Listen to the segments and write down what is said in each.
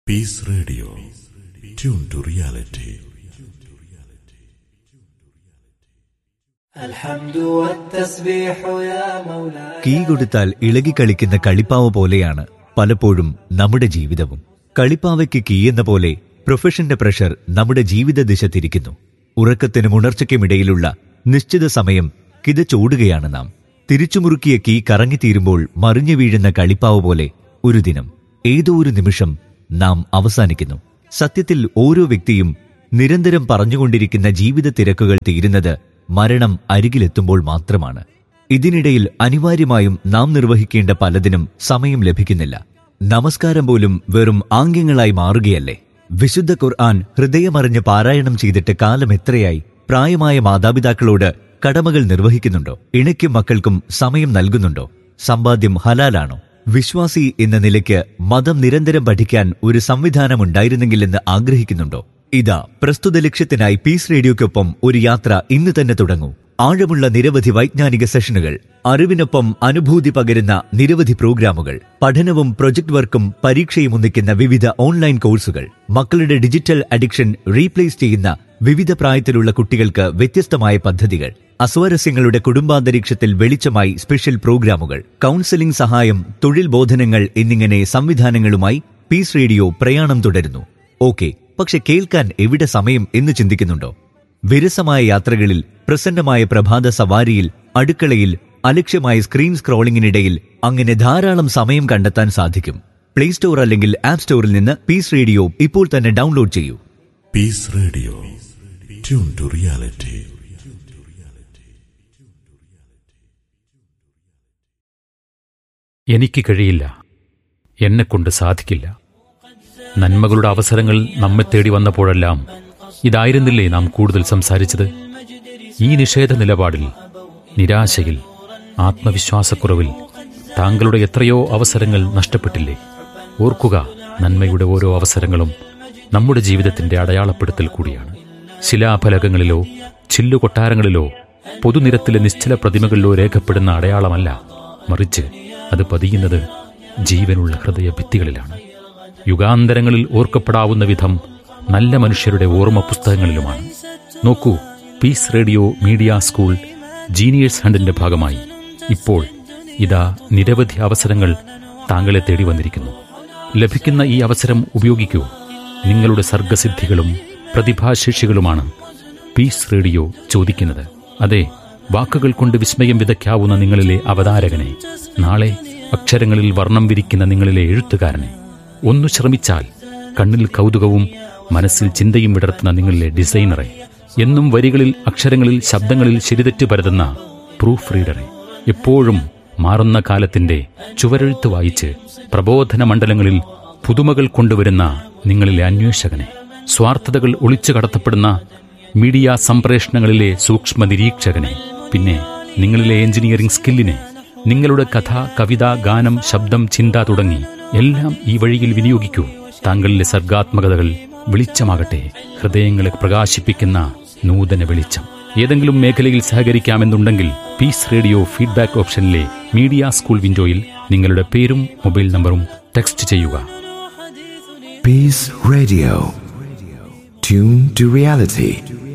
Peace Radio. Tune to reality. الحمد والتسبيح يا مولاي key കൊടുത്താൽ ഇളകിക്കളിക്കുന്ന കളിപ്പാവ പോലെയാണ് പലപ്പോഴും നമ്മുടെ ജീവിതവും കളിപ്പാവയ്ക്ക് കീ എന്ന പോലെ പ്രൊഫഷന്റെ പ്രഷർ നമ്മുടെ ജീവിത ദിശ തിരിക്കുന്നു ഉറക്കത്തിനും ഉണർച്ചയ്ക്കുമിടയിലുള്ള നിശ്ചിത സമയം കിതച്ചോടുകയാണ് നാം തിരിച്ചുമുറുക്കിയ കീ കറങ്ങിത്തീരുമ്പോൾ മറിഞ്ഞു വീഴുന്ന കളിപ്പാവ് പോലെ ഒരു ദിനം ഏതോ ഒരു നിമിഷം നാം അവസാനിക്കുന്നു സത്യത്തിൽ ഓരോ വ്യക്തിയും നിരന്തരം പറഞ്ഞുകൊണ്ടിരിക്കുന്ന ജീവിത തിരക്കുകൾ തീരുന്നത് മരണം അരികിലെത്തുമ്പോൾ മാത്രമാണ് ഇതിനിടയിൽ അനിവാര്യമായും നാം നിർവഹിക്കേണ്ട പലതിനും സമയം ലഭിക്കുന്നില്ല നമസ്കാരം പോലും വെറും ആംഗ്യങ്ങളായി മാറുകയല്ലേ വിശുദ്ധ ഖുർആൻ ഹൃദയമറിഞ്ഞ് പാരായണം ചെയ്തിട്ട് കാലം എത്രയായി പ്രായമായ മാതാപിതാക്കളോട് കടമകൾ നിർവഹിക്കുന്നുണ്ടോ ഇണയ്ക്കും മക്കൾക്കും സമയം നൽകുന്നുണ്ടോ സമ്പാദ്യം ഹലാലാണോ വിശ്വാസി എന്ന നിലയ്ക്ക് മതം നിരന്തരം പഠിക്കാൻ ഒരു സംവിധാനം ഉണ്ടായിരുന്നെങ്കിലെന്ന് ആഗ്രഹിക്കുന്നുണ്ടോ ഇതാ പ്രസ്തുത ലക്ഷ്യത്തിനായി പീസ് റേഡിയോയ്ക്കൊപ്പം ഒരു യാത്ര ഇന്ന് തന്നെ തുടങ്ങൂ ആഴമുള്ള നിരവധി വൈജ്ഞാനിക സെഷനുകൾ അറിവിനൊപ്പം അനുഭൂതി പകരുന്ന നിരവധി പ്രോഗ്രാമുകൾ പഠനവും പ്രൊജക്ട് വർക്കും പരീക്ഷയും ഒന്നിക്കുന്ന വിവിധ ഓൺലൈൻ കോഴ്സുകൾ മക്കളുടെ ഡിജിറ്റൽ അഡിക്ഷൻ റീപ്ലേസ് ചെയ്യുന്ന വിവിധ പ്രായത്തിലുള്ള കുട്ടികൾക്ക് വ്യത്യസ്തമായ പദ്ധതികൾ അസ്വാരസ്യങ്ങളുടെ കുടുംബാന്തരീക്ഷത്തിൽ വെളിച്ചമായി സ്പെഷ്യൽ പ്രോഗ്രാമുകൾ കൗൺസിലിംഗ് സഹായം തൊഴിൽ ബോധനങ്ങൾ എന്നിങ്ങനെ സംവിധാനങ്ങളുമായി പീസ് റേഡിയോ പ്രയാണം തുടരുന്നു ഓക്കെ പക്ഷെ കേൾക്കാൻ എവിടെ സമയം എന്ന് ചിന്തിക്കുന്നുണ്ടോ വിരസമായ യാത്രകളിൽ പ്രസന്നമായ പ്രഭാത സവാരിയിൽ അടുക്കളയിൽ അലക്ഷ്യമായ സ്ക്രീൻ സ്ക്രോളിംഗിനിടയിൽ അങ്ങനെ ധാരാളം സമയം കണ്ടെത്താൻ സാധിക്കും പ്ലേ സ്റ്റോർ അല്ലെങ്കിൽ ആപ്പ് സ്റ്റോറിൽ നിന്ന് പീസ് റേഡിയോ ഇപ്പോൾ തന്നെ ഡൗൺലോഡ് ചെയ്യൂ Peace Radio. Tune to reality. എനിക്ക് കഴിയില്ല എന്നെക്കൊണ്ട് സാധിക്കില്ല നന്മകളുടെ അവസരങ്ങൾ നമ്മെ തേടി വന്നപ്പോഴെല്ലാം ഇതായിരുന്നില്ലേ നാം കൂടുതൽ സംസാരിച്ചത് ഈ നിഷേധ നിലപാടിൽ നിരാശയിൽ ആത്മവിശ്വാസക്കുറവിൽ താങ്കളുടെ എത്രയോ അവസരങ്ങൾ നഷ്ടപ്പെട്ടില്ലേ ഓർക്കുക നന്മയുടെ ഓരോ അവസരങ്ങളും നമ്മുടെ ജീവിതത്തിന്റെ അടയാളപ്പെടുത്തൽ കൂടിയാണ് ശിലാഫലകങ്ങളിലോ ചില്ലുകൊട്ടാരങ്ങളിലോ പൊതുനിരത്തിലെ നിശ്ചല പ്രതിമകളിലോ രേഖപ്പെടുന്ന അടയാളമല്ല മറിച്ച് അത് പതിയുന്നത് ജീവനുള്ള ഹൃദയ ഭിത്തികളിലാണ് യുഗാന്തരങ്ങളിൽ ഓർക്കപ്പെടാവുന്ന വിധം നല്ല മനുഷ്യരുടെ ഓർമ്മ പുസ്തകങ്ങളിലുമാണ് നോക്കൂ peace radio media school geniuses ഹണ്ടിന്റെ ഭാഗമായി ഇപ്പോൾ ഇതാ നിരവധി അവസരങ്ങൾ താങ്കളെ തേടി വന്നിരിക്കുന്നു ലഭിക്കുന്ന ഈ അവസരം ഉപയോഗിക്കൂ നിങ്ങളുടെ സർഗസിദ്ധികളും പ്രതിഭാശേഷികളുമാണ് പീസ് റേഡിയോ ചോദിക്കുന്നത് അതെ വാക്കുകൾ കൊണ്ട് വിസ്മയം വിതയ്ക്കാവുന്ന നിങ്ങളിലെ അവതാരകനെ നാളെ അക്ഷരങ്ങളിൽ വർണ്ണം വിരിക്കുന്ന നിങ്ങളിലെ എഴുത്തുകാരനെ ഒന്നു ശ്രമിച്ചാൽ കണ്ണിൽ കൗതുകവും മനസ്സിൽ ചിന്തയും വിടർത്തുന്ന നിങ്ങളിലെ ഡിസൈനറെ എന്നും വരികളിൽ അക്ഷരങ്ങളിൽ ശബ്ദങ്ങളിൽ ശരിതെറ്റ് പരതുന്ന പ്രൂഫ് റീഡറെ എപ്പോഴും മാറുന്ന കാലത്തിന്റെ ചുവരെഴുത്ത് വായിച്ച് പ്രബോധന മണ്ഡലങ്ങളിൽ പുതുമകൾ കൊണ്ടുവരുന്ന നിങ്ങളിലെ അന്വേഷകനെ സ്വാർത്ഥതകൾ ഒളിച്ചു കടത്തപ്പെടുന്ന മീഡിയ സംപ്രേഷണങ്ങളിലെ സൂക്ഷ്മ നിരീക്ഷകനെ പിന്നെ നിങ്ങളിലെ എഞ്ചിനീയറിംഗ് സ്കില്ലിനെ നിങ്ങളുടെ കഥ കവിത ഗാനം ശബ്ദം ചിന്ത തുടങ്ങി എല്ലാം ഈ വഴിയിൽ വിനിയോഗിക്കൂ താങ്കളിലെ സർഗാത്മകതകൾ വെളിച്ചമാകട്ടെ ഹൃദയങ്ങളെ പ്രകാശിപ്പിക്കുന്ന നൂതന വെളിച്ചം ഏതെങ്കിലും മേഖലയിൽ സഹകരിക്കാമെന്നുണ്ടെങ്കിൽ പീസ് റേഡിയോ ഫീഡ്ബാക്ക് ഓപ്ഷനിലെ മീഡിയ സ്കൂൾ വിൻഡോയിൽ നിങ്ങളുടെ പേരും മൊബൈൽ നമ്പറും ടെക്സ്റ്റ് ചെയ്യുക Peace Radio. Tune to reality.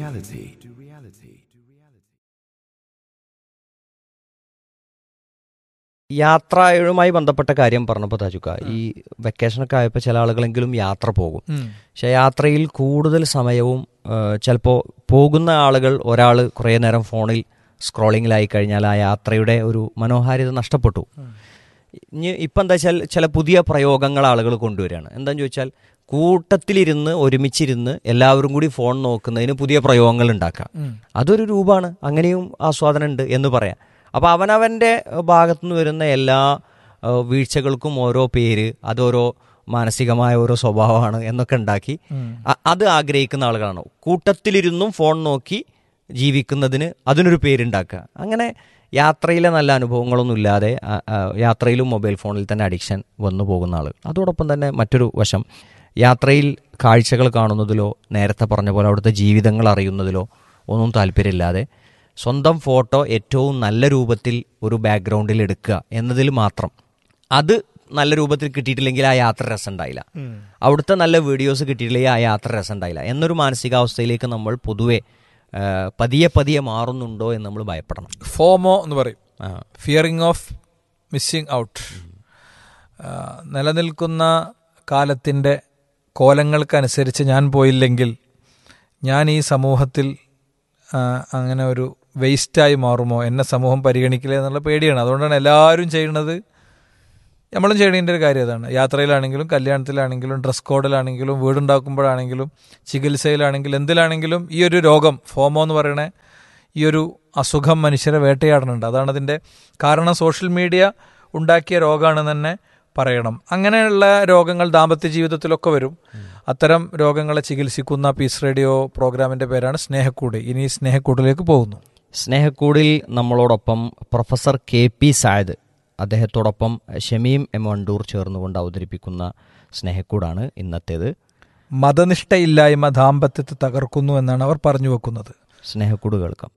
യാത്രയുമായി ബന്ധപ്പെട്ട കാര്യം പറഞ്ഞപ്പോൾ താജുക്ക ഈ വെക്കേഷനൊക്കെ ആയപ്പോൾ ചില ആളുകളെങ്കിലും യാത്ര പോകും പക്ഷെ യാത്രയിൽ കൂടുതൽ സമയവും ചിലപ്പോൾ പോകുന്ന ആളുകൾ ഒരാൾ കുറേ നേരം ഫോണിൽ സ്ക്രോളിങ്ങിലായി കഴിഞ്ഞാൽ ആ യാത്രയുടെ ഒരു മനോഹാരിത നഷ്ടപ്പെട്ടു ഇനി ഇപ്പം എന്താ വെച്ചാൽ ചില പുതിയ പ്രയോഗങ്ങൾ ആളുകൾ കൊണ്ടുവരികയാണ് എന്താണെന്ന് ചോദിച്ചാൽ കൂട്ടത്തിലിരുന്ന് ഒരുമിച്ചിരുന്ന് എല്ലാവരും കൂടി ഫോൺ നോക്കുന്നതിന് പുതിയ പ്രയോഗങ്ങൾ ഉണ്ടാക്കാം അതൊരു രൂപമാണ് അങ്ങനെയും ആസ്വാദനം ഉണ്ട് എന്ന് പറയാം അപ്പോൾ അവനവൻ്റെ ഭാഗത്തുനിന്ന് വരുന്ന എല്ലാ ഏഹ്, വീഴ്ചകൾക്കും ഓരോ പേര് അതോരോ മാനസികമായ ഓരോ സ്വഭാവമാണ് എന്നൊക്കെ ഉണ്ടാക്കി അ- അത് ആഗ്രഹിക്കുന്ന ആളുകളാണ് കൂട്ടത്തിലിരുന്നും ഫോൺ നോക്കി ജീവിക്കുന്നതിന് അതിനൊരു പേരുണ്ടാക്കുക അങ്ങനെ യാത്രയിലെ നല്ല അനുഭവങ്ങളൊന്നും ഇല്ലാതെ ആ, ആ, യാത്രയിലും മൊബൈൽ ഫോണിൽ തന്നെ അഡിക്ഷൻ വന്നു പോകുന്ന ആൾ അതോടൊപ്പം തന്നെ മറ്റൊരു വശം യാത്രയിൽ കാഴ്ചകൾ കാണുന്നതിലോ നേരത്തെ പറഞ്ഞ പോലെ അവിടുത്തെ ജീവിതങ്ങൾ അറിയുന്നതിലോ ഒന്നും താല്പര്യമില്ലാതെ സ്വന്തം ഫോട്ടോ ഏറ്റവും നല്ല രൂപത്തിൽ ഒരു ബാക്ക്ഗ്രൗണ്ടിൽ എടുക്കുക എന്നതിൽ മാത്രം അത് നല്ല രൂപത്തിൽ കിട്ടിയിട്ടില്ലെങ്കിൽ ആ യാത്ര രസം ഉണ്ടായില്ല അവിടുത്തെ നല്ല വീഡിയോസ് കിട്ടിയിട്ടില്ലെങ്കിൽ ആ യാത്ര രസം ഉണ്ടായില്ല എന്നൊരു മാനസികാവസ്ഥയിലേക്ക് നമ്മൾ പൊതുവെ ആ, പതിയെ പതിയെ മാറുന്നുണ്ടോ എന്ന് നമ്മൾ ഭയപ്പെടണം ഫോമോ എന്ന് പറയും ആ. ഫിയറിംഗ് ഓഫ് മിസ്സിങ് ഔട്ട് നിലനിൽക്കുന്ന കാലത്തിൻ്റെ കോലങ്ങൾക്കനുസരിച്ച് ഞാൻ പോയില്ലെങ്കിൽ ഞാൻ ഈ സമൂഹത്തിൽ ആ, അങ്ങനെ ഒരു വേസ്റ്റായി മാറുമോ എന്നെ സമൂഹം പരിഗണിക്കില്ല എന്നുള്ള പേടിയാണ് അതുകൊണ്ടാണ് എല്ലാവരും ചെയ്യുന്നത് നമ്മളും ചെയ്യേണ്ട ഒരു കാര്യം അതാണ് യാത്രയിലാണെങ്കിലും കല്യാണത്തിലാണെങ്കിലും ഡ്രസ് കോഡിലാണെങ്കിലും വീടുണ്ടാക്കുമ്പോഴാണെങ്കിലും ചികിത്സയിലാണെങ്കിലും എന്തിലാണെങ്കിലും ഈ ഒരു രോഗം ഫോമോ എന്ന് പറയണേ ഈ ഒരു അസുഖം മനുഷ്യരെ വേട്ടയാടുന്നുണ്ട് അതാണ് അതിൻ്റെ കാരണം സോഷ്യൽ മീഡിയ ഉണ്ടാക്കിയ രോഗമാണെന്ന് തന്നെ പറയണം അങ്ങനെയുള്ള രോഗങ്ങൾ ദാമ്പത്യ ജീവിതത്തിലൊക്കെ വരും അത്തരം രോഗങ്ങളെ ചികിത്സിക്കുന്ന പീസ് റേഡിയോ പ്രോഗ്രാമിൻ്റെ പേരാണ് സ്നേഹക്കൂട് ഇനി ഈ സ്നേഹക്കൂടിലേക്ക് പോകുന്നു സ്നേഹക്കൂടിൽ നമ്മളോടൊപ്പം പ്രൊഫസർ കെ പി സായദ് അദ്ദേഹത്തോടൊപ്പം ഷമീം എം വണ്ടൂർ ചേർന്നുകൊണ്ട് അവതരിപ്പിക്കുന്ന സ്നേഹക്കൂടാണ് ഇന്നത്തേത് മതനിഷ്ഠയില്ലായ്മ ദാമ്പത്യത്തെ തകർക്കുന്നു എന്നാണ് അവർ പറഞ്ഞു വെക്കുന്നത് സ്നേഹക്കൂട് കേൾക്കാം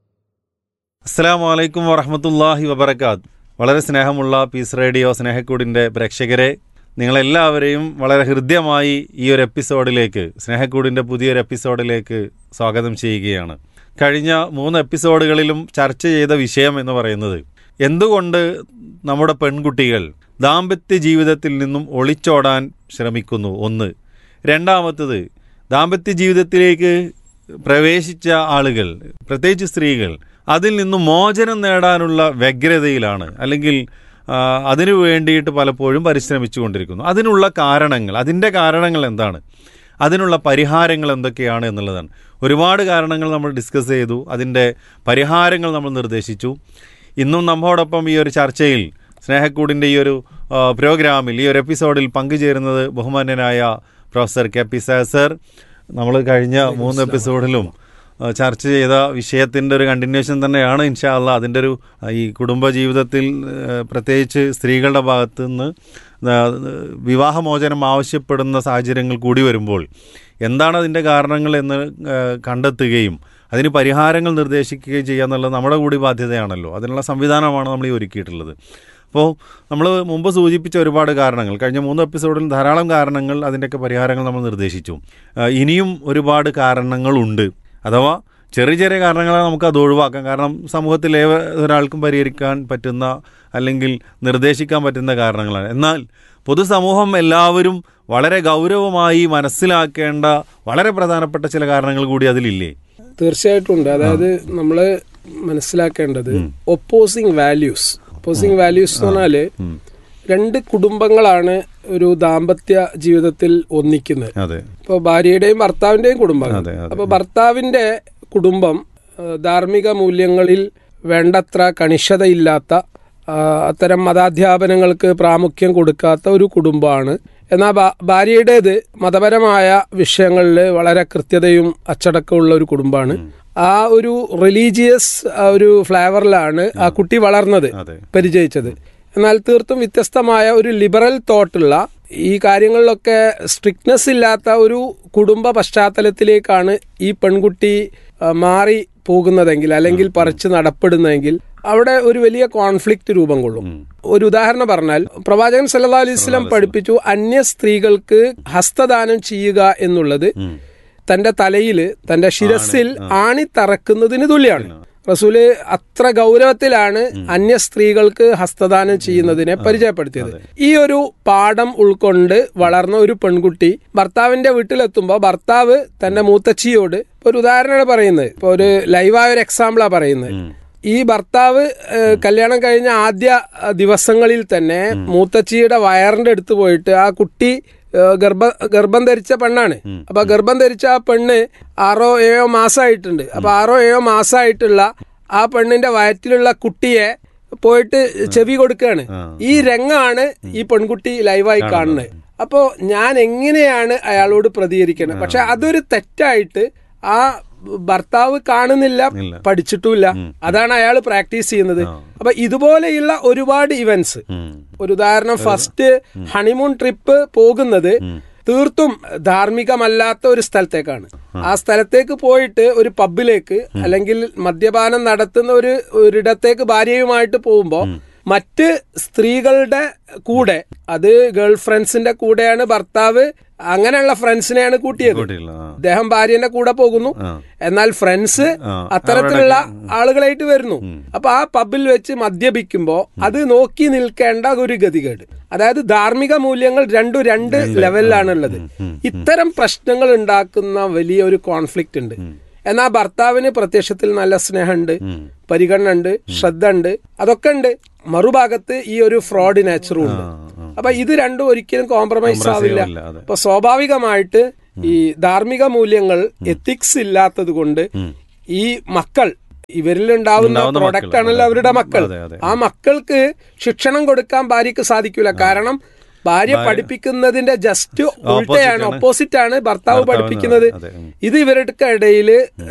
അസ്സാം വലൈക്കും വറഹമത്തല്ലാഹി വബർക്കാത്ത് വളരെ സ്നേഹമുള്ള പീസ് റേഡിയോ സ്നേഹക്കൂടിൻ്റെ പ്രേക്ഷകരെ നിങ്ങളെല്ലാവരെയും വളരെ ഹൃദ്യമായി ഈ ഒരു എപ്പിസോഡിലേക്ക് സ്നേഹക്കൂടിൻ്റെ പുതിയൊരു എപ്പിസോഡിലേക്ക് സ്വാഗതം ചെയ്യുകയാണ് കഴിഞ്ഞ മൂന്ന് എപ്പിസോഡുകളിലും ചർച്ച ചെയ്ത വിഷയം എന്ന് പറയുന്നത് എന്തുകൊണ്ട് നമ്മുടെ പെൺകുട്ടികൾ ദാമ്പത്യ ജീവിതത്തിൽ നിന്നും ഒളിച്ചോടാൻ ശ്രമിക്കുന്നു ഒന്ന് രണ്ടാമത്തത് ദാമ്പത്യ ജീവിതത്തിലേക്ക് പ്രവേശിച്ച ആളുകൾ പ്രത്യേകിച്ച് സ്ത്രീകൾ അതിൽ നിന്നും മോചനം നേടാനുള്ള വ്യഗ്രതയിലാണ് അല്ലെങ്കിൽ ആ, അതിനു വേണ്ടിയിട്ട് പലപ്പോഴും പരിശ്രമിച്ചു കൊണ്ടിരിക്കുന്നു അതിനുള്ള കാരണങ്ങൾ അതിൻ്റെ കാരണങ്ങൾ എന്താണ് അതിനുള്ള പരിഹാരങ്ങൾ എന്തൊക്കെയാണ് എന്നുള്ളതാണ് ഒരുപാട് കാരണങ്ങൾ നമ്മൾ ഡിസ്കസ് ചെയ്തു അതിൻ്റെ പരിഹാരങ്ങൾ നമ്മൾ നിർദ്ദേശിച്ചു ഇന്നും നമ്മോടൊപ്പം ഈ ഒരു ചർച്ചയിൽ സ്നേഹക്കൂടിൻ്റെ ഈ ഒരു ആ, പ്രോഗ്രാമിൽ ഈ ഒരു എപ്പിസോഡിൽ പങ്കുചേരുന്നത് ബഹുമാന്യനായ professor K P sir sir നമ്മൾ കഴിഞ്ഞ മൂന്ന് എപ്പിസോഡിലും ആ, ചർച്ച ചെയ്ത വിഷയത്തിൻ്റെ ഒരു കണ്ടിന്യൂഷൻ തന്നെയാണ് ഇൻഷാ അല്ല അതിൻ്റെ ഒരു ആ, ഈ കുടുംബ ജീവിതത്തിൽ ആ, പ്രത്യേകിച്ച് സ്ത്രീകളുടെ ഭാഗത്ത് നിന്ന് ആ, വിവാഹമോചനം ആവശ്യപ്പെടുന്ന സാഹചര്യങ്ങൾ കൂടി വരുമ്പോൾ എന്താണ് അതിൻ്റെ കാരണങ്ങൾ എന്ന് ആ, കണ്ടെത്തുകയും അതിന് പരിഹാരങ്ങൾ നിർദ്ദേശിക്കുകയും ചെയ്യുക എന്നുള്ളത് നമ്മുടെ കൂടി ബാധ്യതയാണല്ലോ അതിനുള്ള സംവിധാനമാണ് നമ്മൾ ഈ ഒരുക്കിയിട്ടുള്ളത് അപ്പോൾ നമ്മൾ മുമ്പ് സൂചിപ്പിച്ച ഒരുപാട് കാരണങ്ങൾ കഴിഞ്ഞ മൂന്ന് എപ്പിസോഡിൽ ധാരാളം കാരണങ്ങൾ അതിൻ്റെയൊക്കെ പരിഹാരങ്ങൾ നമ്മൾ നിർദ്ദേശിച്ചു ആ, ഇനിയും ഒരുപാട് കാരണങ്ങളുണ്ട് അഥവാ ചെറിയ ചെറിയ കാരണങ്ങളെ നമുക്ക് അത് ഒഴിവാക്കാം കാരണം സമൂഹത്തിൽ ഏവ ഒരാൾക്കും പരിഹരിക്കാൻ പറ്റുന്ന അല്ലെങ്കിൽ നിർദ്ദേശിക്കാൻ പറ്റുന്ന കാരണങ്ങളാണ് എന്നാൽ പൊതുസമൂഹം എല്ലാവരും വളരെ ഗൗരവമായി മനസ്സിലാക്കേണ്ട വളരെ പ്രധാനപ്പെട്ട ചില കാരണങ്ങൾ കൂടി അതിലില്ലേ തീർച്ചയായിട്ടും ഉണ്ട് അതായത് നമ്മൾ മനസ്സിലാക്കേണ്ടത് ഒപ്പോസിങ് വാല്യൂസ് ഒപ്പോസിങ് വാല്യൂസ് എന്ന് പറഞ്ഞാല് രണ്ട് കുടുംബങ്ങളാണ് ഒരു ദാമ്പത്യ ജീവിതത്തിൽ ഒന്നിക്കുന്നത് അതെ ഇപ്പൊ ഭാര്യയുടെയും ഭർത്താവിന്റെയും കുടുംബം അതെ, അതെ. അപ്പൊ ഭർത്താവിന്റെ കുടുംബം ആ, ധാർമ്മിക മൂല്യങ്ങളിൽ വേണ്ടത്ര കണിശതയില്ലാത്ത ആ, അത്തരം മതാധ്യാപനങ്ങൾക്ക് പ്രാമുഖ്യം കൊടുക്കാത്ത ഒരു കുടുംബമാണ് എന്നാൽ ഭാ- ഭാര്യയുടേത് മതപരമായ വിഷയങ്ങളിൽ വളരെ കൃത്യതയും അച്ചടക്കമുള്ള ഒരു കുടുംബമാണ് ആ ഒരു റിലീജിയസ് ഒരു ഫ്ലേവറിലാണ് ആ കുട്ടി വളർന്നത് അതെ പരിചയിച്ചത് എന്നാൽ തീർത്തും വ്യത്യസ്തമായ ഒരു ലിബറൽ തോട്ടുള്ള ഈ കാര്യങ്ങളിലൊക്കെ സ്ട്രിക്ട്നെസ് ഇല്ലാത്ത ഒരു കുടുംബ പശ്ചാത്തലത്തിലേക്കാണ് ഈ പെൺകുട്ടി ആ, മാറി പോകുന്നതെങ്കിൽ അല്ലെങ്കിൽ പറിച്ച് നടപ്പെടുന്നതെങ്കിൽ അവിടെ ഒരു വലിയ കോൺഫ്ലിക്റ്റ് രൂപം കൊള്ളും ഒരു ഉദാഹരണം പറഞ്ഞാൽ പ്രവാചകൻ സല്ലല്ലാഹു അലൈഹി വസല്ലം പഠിപ്പിച്ചു അന്യ സ്ത്രീകൾക്ക് ഹസ്തദാനം ചെയ്യുക എന്നുള്ളത് തന്റെ തലയിൽ തന്റെ ശിരസിൽ ആണി തറക്കുന്നതിന് തുല്യമാണ് റസൂല് അത്ര ഗൗരവത്തിലാണ് അന്യ സ്ത്രീകൾക്ക് ഹസ്തദാനം ചെയ്യുന്നതിനെ പരിചയപ്പെടുത്തിയത് ഈ ഒരു പാഠം ഉൾക്കൊണ്ട് വളർന്ന ഒരു പെൺകുട്ടി ഭർത്താവിന്റെ വീട്ടിലെത്തുമ്പോൾ ഭർത്താവ് തന്റെ മൂത്തച്ചിയോട് ഇപ്പൊ ഒരു ഉദാഹരണമാണ് പറയുന്നത് ഇപ്പൊ ഒരു ലൈവായ ഒരു എക്സാമ്പിളാ പറയുന്നത് ഈ ഭർത്താവ് ഏഹ്, കല്യാണം കഴിഞ്ഞ ആദ്യ അഹ്, ദിവസങ്ങളിൽ തന്നെ മൂത്തച്ചിയുടെ വയറിന്റെ അടുത്ത് പോയിട്ട് ആ കുട്ടി ഏഹ്, ഗർഭ ഗർഭം ധരിച്ച പെണ്ണാണ് അപ്പൊ ഗർഭം ധരിച്ച ആ പെണ്ണ് ആറോ ഏഴോ മാസമായിട്ടുണ്ട് അപ്പൊ ആറോ ഏഴോ മാസമായിട്ടുള്ള ആ പെണ്ണിന്റെ വയറ്റിലുള്ള കുട്ടിയെ പോയിട്ട് ചെവി കൊടുക്കുകയാണ് ഈ രംഗമാണ് ഈ പെൺകുട്ടി ലൈവായി കാണുന്നത് അപ്പോ ഞാൻ എങ്ങനെയാണ് അയാളോട് പ്രതികരിക്കുന്നത് പക്ഷെ അതൊരു തെറ്റായിട്ട് ആ ഭർത്താവ് കാണുന്നില്ല പഠിച്ചിട്ടുമില്ല അതാണ് അയാൾ പ്രാക്ടീസ് ചെയ്യുന്നത് അപ്പൊ ഇതുപോലെയുള്ള ഒരുപാട് ഇവന്റ്സ് ഒരു ഉദാഹരണം ഫസ്റ്റ് ഹണിമൂൺ ട്രിപ്പ് പോകുന്നത് തീർത്തും ധാർമ്മികമല്ലാത്ത ഒരു സ്ഥലത്തേക്കാണ് ആ സ്ഥലത്തേക്ക് പോയിട്ട് ഒരു പബ്ബിലേക്ക് അല്ലെങ്കിൽ മദ്യപാനം നടത്തുന്ന ഒരു ഒരിടത്തേക്ക് ഭാര്യയുമായിട്ട് പോകുമ്പോൾ മറ്റ് സ്ത്രീകളുടെ കൂടെ അത് ഗേൾ ഫ്രണ്ട്സിന്റെ കൂടെയാണ് ഭർത്താവ് അങ്ങനെയുള്ള ഫ്രണ്ട്സിനെയാണ് കൂട്ടിയത് കൂട്ടിയില്ല, ആ. അദ്ദേഹം ഭാര്യന്റെ കൂടെ പോകുന്നു ആ. എന്നാൽ ഫ്രണ്ട്സ് ആ, അത്തരത്തിലുള്ള ആളുകളായിട്ട് വരുന്നു അപ്പൊ ആ പബ്ബിൽ വെച്ച് മദ്യപിക്കുമ്പോ അത് നോക്കി നിൽക്കേണ്ട ഒരു ഗതികേട് അതായത് ധാർമ്മിക മൂല്യങ്ങൾ രണ്ടു രണ്ട് ലെവലിലാണുള്ളത് ഇത്തരം പ്രശ്നങ്ങൾ ഉണ്ടാക്കുന്ന വലിയ ഒരു കോൺഫ്ലിക്റ്റ് ഉണ്ട് എന്നാൽ ഭർത്താവിന് പ്രത്യക്ഷത്തിൽ നല്ല സ്നേഹമുണ്ട് പരിഗണന ഉണ്ട് ശ്രദ്ധ ഉണ്ട് അതൊക്കെ ഉണ്ട് മറുഭാഗത്ത് ഈ ഒരു ഫ്രോഡ് നാച്ചറും ഉണ്ട് അപ്പൊ ഇത് രണ്ടും ഒരിക്കലും കോംപ്രമൈസ് ആവില്ല ആവില്ല, അതെ. അപ്പൊ സ്വാഭാവികമായിട്ട് ഈ ധാർമ്മിക മൂല്യങ്ങൾ എത്തിക്സ് ഇല്ലാത്തത് കൊണ്ട് ഈ മക്കൾ ഇവരിൽ ഉണ്ടാവുന്ന ഉണ്ടാവുന്ന പ്രൊഡക്റ്റ് മക്കൾ, ആണല്ലോ അതെ. അവരുടെ മക്കൾ അതെ, അതെ. ആ മക്കൾക്ക് ശിക്ഷണം കൊടുക്കാൻ ഭാര്യക്ക് സാധിക്കൂല കാരണം ഭാര്യ പഠിപ്പിക്കുന്നതിന്റെ ജസ്റ്റ് ഉൾട്ടയാണ് ആണ്. ഓപ്പോസിറ്റ് ആണ് ഭർത്താവ് ഭർത്താവ് പഠിപ്പിക്കുന്നത് അതെ, ഉം. ഇത് ഇവരുടെ ഇടയിൽ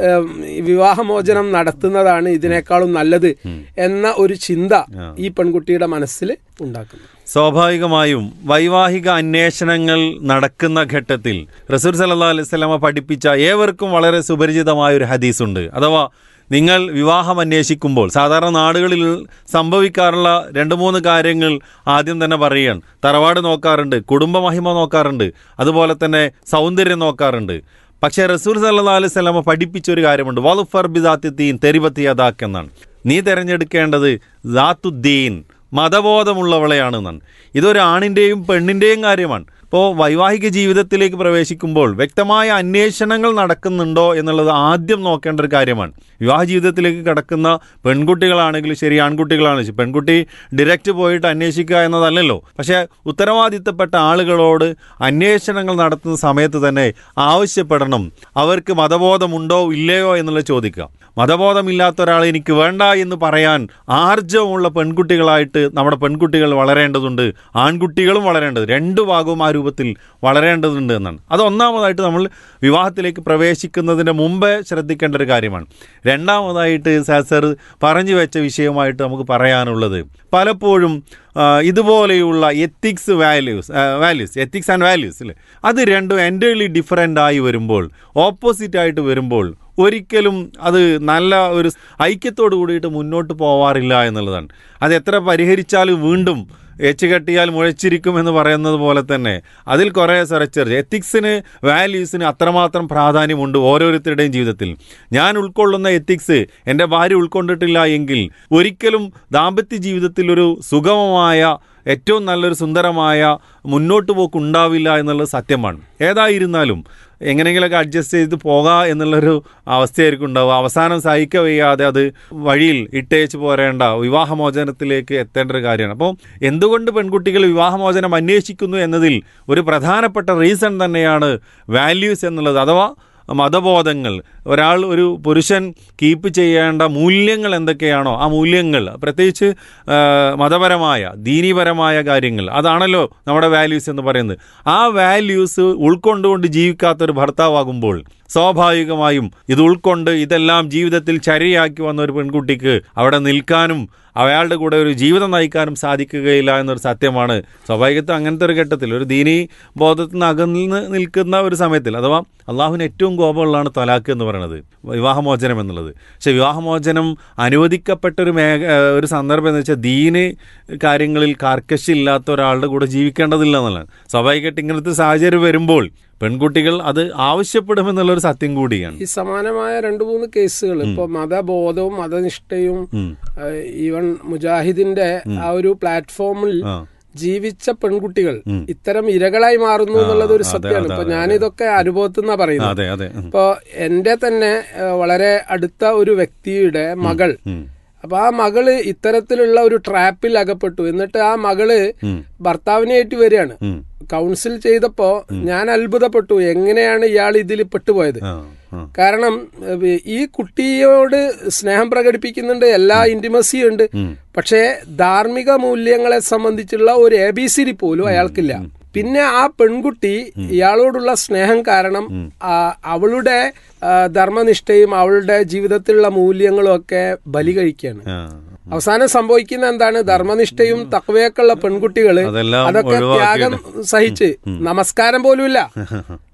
വിവാഹമോചനം നടത്തുന്നതാണ് ഇതിനേക്കാളും നല്ലത് എന്ന ഒരു ചിന്ത ഈ പെൺകുട്ടിയുടെ മനസ്സിൽ ഉണ്ടാക്കുന്നു സ്വാഭാവികമായും വൈവാഹിക അന്വേഷണങ്ങൾ നടക്കുന്ന ഘട്ടത്തിൽ റസൂൽ സല്ലാ അലൈഹി സ്വലമ പഠിപ്പിച്ച ഏവർക്കും വളരെ സുപരിചിതമായ ഒരു ഹദീസുണ്ട് അഥവാ നിങ്ങൾ വിവാഹം അന്വേഷിക്കുമ്പോൾ സാധാരണ നാടുകളിൽ സംഭവിക്കാറുള്ള രണ്ട് മൂന്ന് കാര്യങ്ങൾ ആദ്യം തന്നെ പറയുകയാണ് തറവാട് നോക്കാറുണ്ട് കുടുംബമഹിമ നോക്കാറുണ്ട് അതുപോലെ തന്നെ സൗന്ദര്യം നോക്കാറുണ്ട് പക്ഷേ റസൂൽ സല്ലാ അലൈഹി സ്വലമ പഠിപ്പിച്ച ഒരു കാര്യമുണ്ട് വലുഫർ ബിദാത്തിത്തീൻ തെരുവത്തി അതാക്ക് എന്നാണ് നീ തിരഞ്ഞെടുക്കേണ്ടത് ദാത്തുദ്ദീൻ മതബോധമുള്ളവളെയാണ് എന്നാണ് ഇതൊരു ആണിൻ്റെയും പെണ്ണിൻ്റെയും കാര്യമാണ് ഇപ്പോൾ വൈവാഹിക ജീവിതത്തിലേക്ക് പ്രവേശിക്കുമ്പോൾ വ്യക്തമായ അന്വേഷണങ്ങൾ നടക്കുന്നുണ്ടോ എന്നുള്ളത് ആദ്യം നോക്കേണ്ട ഒരു കാര്യമാണ് വിവാഹ ജീവിതത്തിലേക്ക് കടക്കുന്ന പെൺകുട്ടികളാണെങ്കിലും ശരി ആൺകുട്ടികളാണെങ്കിലും ശരി പെൺകുട്ടി ഡയറക്റ്റ് പോയിട്ട് അന്വേഷിക്കുക എന്നതല്ലല്ലോ പക്ഷേ ഉത്തരവാദിത്തപ്പെട്ട ആളുകളോട് അന്വേഷണങ്ങൾ നടത്തുന്ന സമയത്ത് തന്നെ ആവശ്യപ്പെടണം അവർക്ക് മതബോധമുണ്ടോ ഇല്ലയോ എന്നുള്ളത് ചോദിക്കുക മതബോധമില്ലാത്ത ഒരാൾ എനിക്ക് വേണ്ട എന്ന് പറയാൻ ആർജവമുള്ള പെൺകുട്ടികളായിട്ട് നമ്മുടെ പെൺകുട്ടികൾ വളരേണ്ടതുണ്ട് ആൺകുട്ടികളും വളരേണ്ടത് രണ്ടു ഭാഗവും ആ രൂപത്തിൽ വളരേണ്ടതുണ്ട് എന്നാണ് അത് ഒന്നാമതായിട്ട് നമ്മൾ വിവാഹത്തിലേക്ക് പ്രവേശിക്കുന്നതിന് മുമ്പേ ശ്രദ്ധിക്കേണ്ട ഒരു കാര്യമാണ് രണ്ടാമതായിട്ട് സാസർ പറഞ്ഞു വെച്ച വിഷയമായിട്ട് നമുക്ക് പറയാനുള്ളത് പലപ്പോഴും ആ, ഇതുപോലെയുള്ള ethics values values ethics and values അല്ലേ അത് രണ്ടും എൻ്റർലി ഡിഫറെൻ്റ് ആയി വരുമ്പോൾ ഓപ്പോസിറ്റ് ആയിട്ട് വരുമ്പോൾ ഒരിക്കലും അത് നല്ല ഒരു ഐക്യത്തോട് കൂടിയിട്ട് മുന്നോട്ട് പോവാറില്ല എന്നുള്ളതാണ് അത് എത്ര പരിഹരിച്ചാലും വീണ്ടും എച്ച് കെട്ടിയാൽ മുഴച്ചിരിക്കും എന്ന് പറയുന്നത് പോലെ തന്നെ അതിൽ കുറേ സെറച്ചെറിച്ച് എത്തിക്സിന് വാല്യൂസിന് അത്രമാത്രം പ്രാധാന്യമുണ്ട് ഓരോരുത്തരുടെയും ജീവിതത്തിൽ ഞാൻ ഉൾക്കൊള്ളുന്ന എത്തിക്സ് എൻ്റെ ഭാര്യ ഉൾക്കൊണ്ടിട്ടില്ല എങ്കിൽ ഒരിക്കലും ദാമ്പത്യ ജീവിതത്തിൽ ഒരു സുഗമമായ ഏറ്റവും നല്ലൊരു സുന്ദരമായ മുന്നോട്ട് പോക്ക് ഉണ്ടാവില്ല എന്നുള്ളത് സത്യമാണ് ഏതായിരുന്നാലും എങ്ങനെയെങ്കിലുമൊക്കെ അഡ്ജസ്റ്റ് ചെയ്ത് പോകാം എന്നുള്ളൊരു അവസ്ഥയായിരിക്കും ഉണ്ടാവുക അവസാനം സഹിക്ക വയ്യാതെ അത് വഴിയിൽ ഇട്ടേച്ച് പോരേണ്ട വിവാഹമോചനത്തിലേക്ക് എത്തേണ്ട ഒരു കാര്യമാണ് അപ്പോൾ എന്തുകൊണ്ട് പെൺകുട്ടികൾ വിവാഹമോചനം അന്വേഷിക്കുന്നു എന്നതിൽ ഒരു പ്രധാനപ്പെട്ട റീസൺ തന്നെയാണ് വാല്യൂസ് എന്നുള്ളത് അഥവാ മതബോധങ്ങൾ ഒരാൾ ഒരു പുരുഷൻ കീപ്പ് ചെയ്യേണ്ട മൂല്യങ്ങൾ എന്തൊക്കെയാണോ ആ മൂല്യങ്ങൾ പ്രത്യേകിച്ച് ആ, മതപരമായ ദീനീപരമായ കാര്യങ്ങൾ അതാണല്ലോ നമ്മുടെ വാല്യൂസ് എന്ന് പറയുന്നത് ആ വാല്യൂസ് ഉൾക്കൊണ്ടുകൊണ്ട് ജീവിക്കാത്തൊരു ഭർത്താവാകുമ്പോൾ സ്വാഭാവികമായും ഇത് ഉൾക്കൊണ്ട് ഇതെല്ലാം ജീവിതത്തിൽ ചര്യയാക്കി വന്ന ഒരു പെൺകുട്ടിക്ക് അവിടെ നിൽക്കാനും അയാളുടെ കൂടെ ഒരു ജീവിതം നയിക്കാനും സാധിക്കുകയില്ല എന്നൊരു സത്യമാണ് സ്വാഭാവികത്വം അങ്ങനത്തെ ഒരു ഘട്ടത്തിൽ ഒരു ദീനീ ബോധത്തിൽ നിന്ന് അകന്ന് നിൽക്കുന്ന ഒരു സമയത്തിൽ അഥവാ അള്ളാഹുവിന് ഏറ്റവും കോപമുള്ളതാണ് തലാക്ക് എന്ന് പറയുന്നത് വിവാഹമോചനം എന്നുള്ളത് പക്ഷെ വിവാഹമോചനം അനുവദിക്കപ്പെട്ട ഒരു മേഖ ഒരു സന്ദർഭം എന്ന് വെച്ചാൽ ദീന് കാര്യങ്ങളിൽ കാർക്കശില്ലാത്ത ഒരാളുടെ കൂടെ ജീവിക്കേണ്ടതില്ല എന്നുള്ളതാണ് സ്വാഭാവികമായിട്ട് ഇങ്ങനത്തെ സാഹചര്യം വരുമ്പോൾ പെൺകുട്ടികൾ അത് ആവശ്യപ്പെടുമെന്നുള്ളൊരു സത്യം കൂടിയാണ് ഈ സമാനമായ രണ്ടു മൂന്ന് കേസുകൾ ഇപ്പൊ മതബോധവും മതനിഷ്ഠയും ഏഹ്, ഈവൻ മുജാഹിദിന്റെ ആ ഒരു പ്ലാറ്റ്ഫോമിൽ ആ. ജീവിച്ച പെൺകുട്ടികൾ ഇത്തരം ഇരകളായി മാറുന്നു എന്നുള്ളത് ഒരു അതെ, സത്യമാണ് അതെ, ഇപ്പൊ അതെ, ഞാനിതൊക്കെ അനുഭവത്തിൽ നിന്നാ പറയുന്നത് അതെ അതെ ഉം. ഇപ്പൊ എന്റെ തന്നെ ഏഹ്, വളരെ അടുത്ത ഒരു വ്യക്തിയുടെ മകൾ ഉം. അപ്പൊ ആ മകള് ഇത്തരത്തിലുള്ള ഒരു ട്രാപ്പിൽ അകപ്പെട്ടു എന്നിട്ട് ആ മകള് ഭർത്താവിനായിട്ട് വരികയാണ് ഉം. കൗൺസിൽ ചെയ്തപ്പോ ഞാൻ അത്ഭുതപ്പെട്ടു എങ്ങനെയാണ് ഇയാൾ ഇതിൽ പെട്ടുപോയത് ആ, ആ. കാരണം ഏഹ്, ഈ കുട്ടിയോട് സ്നേഹം പ്രകടിപ്പിക്കുന്നുണ്ട് എല്ലാ ഇന്റിമസിയും ഉണ്ട് പക്ഷേ ധാർമ്മിക മൂല്യങ്ങളെ സംബന്ധിച്ചുള്ള ഒരു എ ബി സി ഡി പോലും അയാൾക്കില്ല പിന്നെ ആ പെൺകുട്ടി ഇയാളോടുള്ള സ്നേഹം കാരണം ആ, അവളുടെ ആ, ധർമ്മനിഷ്ഠയും അവളുടെ ജീവിതത്തിലുള്ള മൂല്യങ്ങളും ഒക്കെ ബലി കഴിക്കുകയാണ് ആ. അവസാനം സംഭവിക്കുന്ന എന്താണ് ധർമ്മനിഷ്ഠയും തക്കവയൊക്കെയുള്ള പെൺകുട്ടികള് അതെല്ലാം അതൊക്കെ ഒഴിവാക്കിയിട്ട്. ത്യാഗം സഹിച്ച് നമസ്കാരം പോലുമില്ല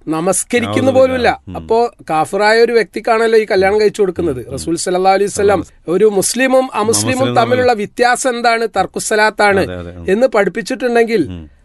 നമസ്കരിക്കുന്ന പോലുമില്ല അപ്പോ കാഫിറായ ഒരു വ്യക്തിക്കാണല്ലോ ഈ കല്യാണം കഴിച്ചു കൊടുക്കുന്നത് റസൂൽ സല്ലാ അലൈഹി സ്വലം ഒരു മുസ്ലിമും അമുസ്ലിമും തമ്മിലുള്ള വ്യത്യാസം എന്താണ് തർക്കുസലാത്താണ് അതെ, അതെ. എന്ന് പഠിപ്പിച്ചിട്ടുണ്ടെങ്കിൽ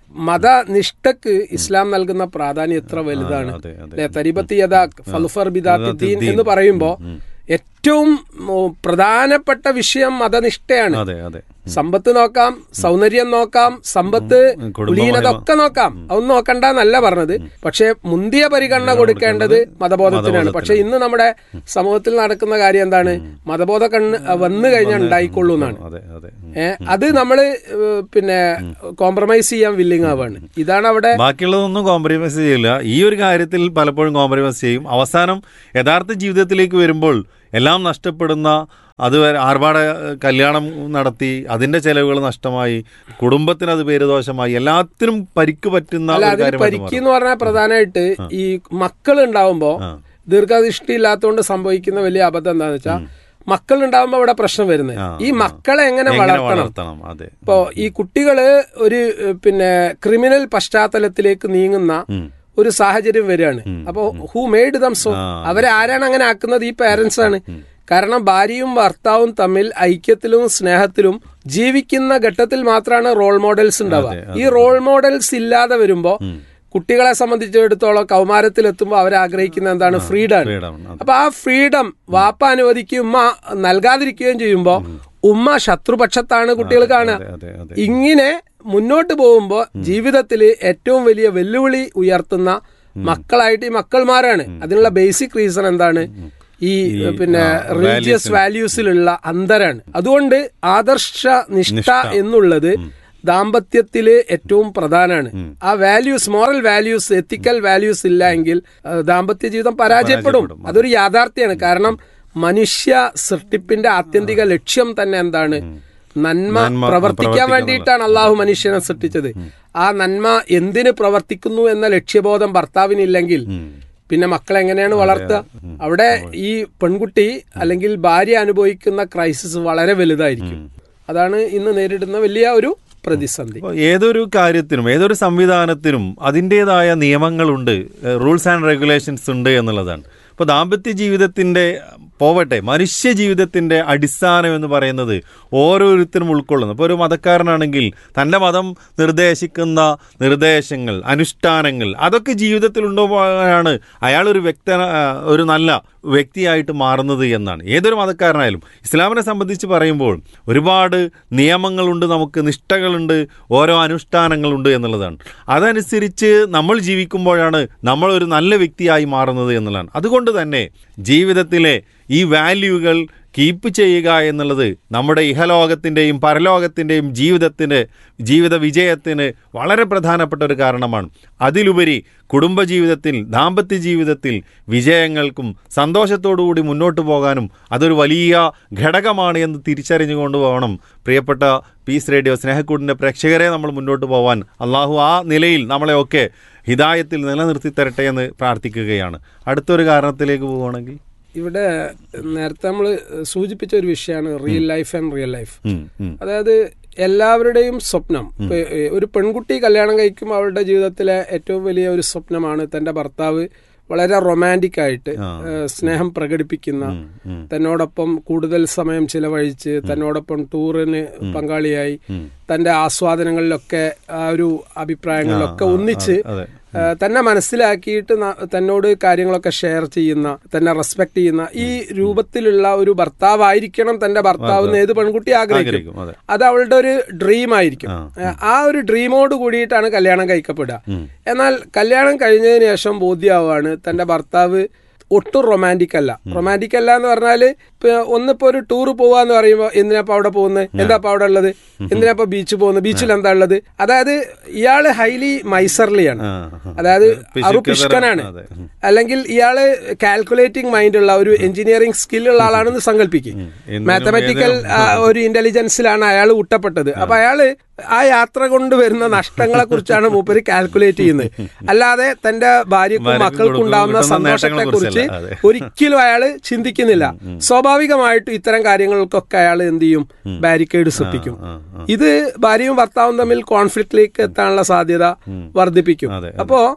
മതനിഷ്ഠക്ക് ഇസ്ലാം നൽകുന്ന പ്രാധാന്യം എത്ര വലുതാണ് അതെ, അതെ. അല്ലെ തരിബത്ത് യഥാ ഫൽഫർ ബിദാത്തി ദീൻ എന്ന് പറയുമ്പോ ഏറ്റവും ഉം, പ്രധാനപ്പെട്ട വിഷയം മതനിഷ്ഠയാണ് അതെ അതെ സമ്പത്ത് നോക്കാം സൗന്ദര്യം നോക്കാം സമ്പത്ത് കുടുംബ കുലീനതൊക്കെ നോക്കാം അതൊന്നും നോക്കണ്ട എന്നല്ല പറഞ്ഞത് പക്ഷെ മുന്തിയ പരിഗണന കൊടുക്കേണ്ടത് മതബോധത്തിനാണ് പക്ഷെ ഇന്ന് നമ്മുടെ സമൂഹത്തിൽ നടക്കുന്ന കാര്യം എന്താണ് മതബോധ കണ്ണ് വന്നു കഴിഞ്ഞാൽ ഉണ്ടായിക്കൊള്ളൂ എന്നാണ് അതെ അതെ ഉം. ഏഹ് അത് നമ്മള് ഏഹ്, പിന്നെ കോംപ്രമൈസ് ചെയ്യാൻ വില്ലിങ് ആവാണ് ഇതാണ് അവിടെ ബാക്കിയുള്ളതൊന്നും കോംപ്രമൈസ് ചെയ്യില്ല ഈ ഒരു കാര്യത്തിൽ പലപ്പോഴും കോംപ്രമൈസ് ചെയ്യും അവസാനം യഥാർത്ഥ ജീവിതത്തിലേക്ക് വരുമ്പോൾ എല്ലാം നഷ്ടപ്പെടുന്ന അത് വരെ ആർഭാട കല്യാണം നടത്തി അതിന്റെ ചെലവുകൾ നഷ്ടമായി കുടുംബത്തിന് അത് പേരുദോഷമായി എല്ലാത്തിനും പരിക്ക് പറ്റുന്ന അല്ല ഒരു അതിൽ കാര്യമായിട്ട് പരിക്ക് മാറും. എന്ന് പറഞ്ഞാൽ പ്രധാനമായിട്ട് ഈ മക്കൾ ഉണ്ടാവുമ്പോ ആ. ദീർഘദൃഷ്ടി ഇല്ലാത്തതുകൊണ്ട് സംഭവിക്കുന്ന വലിയ അബദ്ധം എന്താന്ന് വെച്ചാൽ മക്കൾ ഉണ്ടാവുമ്പോ ഇവിടെ പ്രശ്നം വരുന്നത് ആ, ഈ മക്കളെ എങ്ങനെ എങ്ങനെ വളർത്തണം വളർത്തണം അതെ ഇപ്പോ ഈ കുട്ടികള് ഒരു ഏഹ്, പിന്നെ ക്രിമിനൽ പശ്ചാത്തലത്തിലേക്ക് നീങ്ങുന്ന ഉം. ഒരു സാഹചര്യം വരികയാണ് അപ്പോ ഹൂ മെയ്ഡ് ദം സോ അവരെ ആരാണ് അങ്ങനെ ആക്കുന്നത് ഈ പാരന്റ്സ് ആണ് കാരണം ഭാര്യയും ഭർത്താവും തമ്മിൽ ഐക്യത്തിലും സ്നേഹത്തിലും ജീവിക്കുന്ന ഘട്ടത്തിൽ മാത്രമാണ് റോൾ മോഡൽസ് ഉണ്ടാവുക ഈ റോൾ മോഡൽസ് ഇല്ലാതെ വരുമ്പോ കുട്ടികളെ സംബന്ധിച്ചിടത്തോളം കൗമാരത്തിലെത്തുമ്പോൾ അവർ ആഗ്രഹിക്കുന്ന എന്താണ് ഫ്രീഡം freedom, അതെ. അപ്പൊ ആ ഫ്രീഡം വാപ്പ അനുവദിക്കുകയും ഉമ്മ നൽകാതിരിക്കുകയും ചെയ്യുമ്പോ ഉമ്മ ശത്രുപക്ഷത്താണ് കുട്ടികൾ കാണുക അതെ, അതെ, അതെ. ഇങ്ങനെ മുന്നോട്ട് പോകുമ്പോൾ ജീവിതത്തിൽ ഏറ്റവും വലിയ വെല്ലുവിളി ഉയർത്തുന്ന മക്കളായിട്ട് ഈ മക്കൾമാരാണ് അതിനുള്ള ബേസിക് റീസൺ എന്താണ് ഈ പിന്നെ റിലീജിയസ് വാല്യൂസിലുള്ള അന്തരാണ് അതുകൊണ്ട് ആദർശ നിഷ്ഠ എന്നുള്ളത് ദാമ്പത്യത്തില് ഏറ്റവും പ്രധാനമാണ് ആ values moral values ethical values ഇല്ല എങ്കിൽ ആ, ദാമ്പത്യ ജീവിതം പരാജയപ്പെടും അതൊരു യാഥാർത്ഥ്യമാണ് കാരണം മനുഷ്യ സൃഷ്ടിപ്പിന്റെ ആത്യന്തിക ലക്ഷ്യം തന്നെ എന്താണ് നന്മ നന്മ പ്രവർത്തിക്കാൻ വേണ്ടിയിട്ടാണ് അള്ളാഹു മനുഷ്യനെ സൃഷ്ടിച്ചത് ആ നന്മ എന്തിന് പ്രവർത്തിക്കുന്നു എന്ന ലക്ഷ്യബോധം ഭർത്താവിനില്ലെങ്കിൽ പിന്നെ മക്കളെ എങ്ങനെയാണ് വളർത്തുക അവിടെ ഈ പെൺകുട്ടി അല്ലെങ്കിൽ ഭാര്യ അനുഭവിക്കുന്ന ക്രൈസിസ് വളരെ വലുതായിരിക്കും അതാണ് ഇന്ന് നേരിടുന്ന വലിയ ഒരു പ്രതിസന്ധി അപ്പോൾ ഏതൊരു കാര്യത്തിനും ഏതൊരു സംവിധാനത്തിനും അതിൻ്റെതായ നിയമങ്ങളുണ്ട് റൂൾസ് ആൻഡ് റെഗുലേഷൻസ് ഉണ്ട് എന്നുള്ളതാണ് ഇപ്പോൾ ദാമ്പത്യ ജീവിതത്തിൻ്റെ പോവട്ടെ മനുഷ്യ ജീവിതത്തിൻ്റെ അടിസ്ഥാനം എന്ന് പറയുന്നത് ഓരോരുത്തരും ഉൾക്കൊള്ളുന്നു ഇപ്പോൾ ഒരു മതക്കാരനാണെങ്കിൽ തൻ്റെ മതം നിർദ്ദേശിക്കുന്ന നിർദ്ദേശങ്ങൾ അനുഷ്ഠാനങ്ങൾ അതൊക്കെ ജീവിതത്തിൽ ഉണ്ടാകുമ്പോഴാണ് അയാളൊരു വ്യക്ത ഒരു നല്ല വ്യക്തിയായിട്ട് മാറുന്നത് എന്നാണ് ഏതൊരു മതക്കാരനായാലും ഇസ്ലാമിനെ സംബന്ധിച്ച് പറയുമ്പോൾ ഒരുപാട് നിയമങ്ങളുണ്ട് നമുക്ക് നിഷ്ഠകളുണ്ട് ഓരോ അനുഷ്ഠാനങ്ങളുണ്ട് എന്നുള്ളതാണ് അതനുസരിച്ച് നമ്മൾ ജീവിക്കുമ്പോഴാണ് നമ്മൾ ഒരു നല്ല വ്യക്തിയായി മാറുന്നത് എന്നുള്ളതാണ് അതുകൊണ്ട് തന്നെ ജീവിതത്തിലെ ഈ വാല്യൂകൾ കീപ്പ് ചെയ്യുക എന്നുള്ളത് നമ്മുടെ ഇഹലോകത്തിൻ്റെയും പരലോകത്തിൻ്റെയും ജീവിതത്തിന് ജീവിത വിജയത്തിന് വളരെ പ്രധാനപ്പെട്ട ഒരു കാരണമാണ് അതിലുപരി കുടുംബജീവിതത്തിൽ ദാമ്പത്യ ജീവിതത്തിൽ വിജയങ്ങൾക്കും സന്തോഷത്തോടുകൂടി മുന്നോട്ട് പോകാനും അതൊരു വലിയ ഘടകമാണ് എന്ന് തിരിച്ചറിഞ്ഞുകൊണ്ട് പോകണം പ്രിയപ്പെട്ട പീസ് റേഡിയോ സ്നേഹക്കൂടിൻ്റെ പ്രേക്ഷകരെ നമ്മൾ മുന്നോട്ട് പോകാൻ അള്ളാഹു ആ നിലയിൽ നമ്മളെയൊക്കെ ഹിതായത്തിൽ നിലനിർത്തി തരട്ടെ എന്ന് പ്രാർത്ഥിക്കുകയാണ് അടുത്തൊരു കാരണത്തിലേക്ക് പോവുകയാണെങ്കിൽ ഇവിടെ നേരത്തെ നമ്മൾ സൂചിപ്പിച്ച ഒരു വിഷയമാണ് real life and real life ഉം, ഉം. അതായത് എല്ലാവരുടെയും സ്വപ്നം ഇപ്പൊ, ഏ, ഒരു പെൺകുട്ടി കല്യാണം കഴിക്കുമ്പോൾ അവളുടെ ജീവിതത്തിലെ ഏറ്റവും വലിയ ഒരു സ്വപ്നമാണ് തന്റെ ഭർത്താവ് വളരെ റൊമാൻറ്റിക് ആയിട്ട് ഏ, സ്നേഹം പ്രകടിപ്പിക്കുന്ന തന്നോടൊപ്പം കൂടുതൽ സമയം ചിലവഴിച്ച് തന്നോടൊപ്പം ടൂറിന് പങ്കാളിയായി തന്റെ ആസ്വാദനങ്ങളിലൊക്കെ ആ ഒരു അഭിപ്രായങ്ങളിലൊക്കെ ഒന്നിച്ച് അതെ. ആ, തന്നെ മനസ്സിലാക്കിയിട്ട് ന- തന്നോട് കാര്യങ്ങളൊക്കെ ഷെയർ ചെയ്യുന്ന തന്നെ റെസ്പെക്ട് ചെയ്യുന്ന ഈ രൂപത്തിലുള്ള ഒരു ഭർത്താവായിരിക്കണം തന്റെ ഭർത്താവ് എന്ന് ഏത് പെൺകുട്ടി ആഗ്രഹിക്കും ആഗ്രഹിക്കും, അതെ. അത് അവളുടെ ഒരു ഡ്രീം ആയിരിക്കും ആ ഒരു ഡ്രീമോട് കൂടിയിട്ടാണ് കല്യാണം കഴിക്കപ്പെടുക എന്നാൽ കല്യാണം കഴിഞ്ഞതിന് ശേഷം ബോധ്യമാവാണ് തന്റെ ഭർത്താവ് ഒട്ടും റൊമാൻറ്റിക് അല്ല റൊമാൻറ്റിക് അല്ല എന്ന് പറഞ്ഞാല് ഇപ്പൊ ഒന്നിപ്പോ ഒരു ടൂർ പോവാന്ന് പറയുമ്പോ എന്തിനാ അവിടെ പോകുന്നത് എന്താ അവിടെ ഉള്ളത് എന്തിനാ ബീച്ച് പോകുന്നത് ബീച്ചിൽ എന്താ ഉള്ളത് അതായത് ഇയാള് ഹൈലി മൈസർലിയാണ് ആ, ആ. അതായത് പിശുക്കതരം, അറു പിഷ്കനാണ് അതെ. ഉം. അല്ലെങ്കിൽ ഇയാള് കാൽക്കുലേറ്റിംഗ് മൈൻഡ് ഉള്ള ഒരു എഞ്ചിനീയറിംഗ് സ്കില്ലുള്ള ആളാണെന്ന് സങ്കല്പിക്കും എന്തിനും മാത്തമാറ്റിക്കൽ ഏതിനും, ഒരു ഇന്റലിജൻസിലാണ് അയാൾ ഊട്ടപ്പെട്ടത് അപ്പൊ അയാള് ആ യാത്ര കൊണ്ട് വരുന്ന നഷ്ടങ്ങളെ കുറിച്ചാണ് മൂപ്പര് കാൽക്കുലേറ്റ് ചെയ്യുന്നത് അല്ലാതെ തന്റെ ഭാര്യക്കും ഭാര്യക്കും മക്കൾക്കും കൊടുക്കുന്ന ഉണ്ടാവുന്ന കിട്ടുന്ന സന്തോഷത്തെ കുറിച്ച് നേട്ടങ്ങളെക്കുറിച്ചല്ല, അതെ. ഒരിക്കലും അയാള് ചിന്തിക്കുന്നില്ല സ്വാഭാവികമായിട്ടും ഇത്തരം കാര്യങ്ങൾക്കൊക്കെ അയാൾ എന്ത് ചെയ്യും ബാരിക്കേഡ് സൃഷ്ടിക്കും ആ, ആ. ഇത് ഭാര്യയും ഭർത്താവും തമ്മിൽ കോൺഫ്ലിക്റ്റിലേക്ക് എത്താനുള്ള സാധ്യത വർദ്ധിപ്പിക്കും അതെ, അതെ. അപ്പോ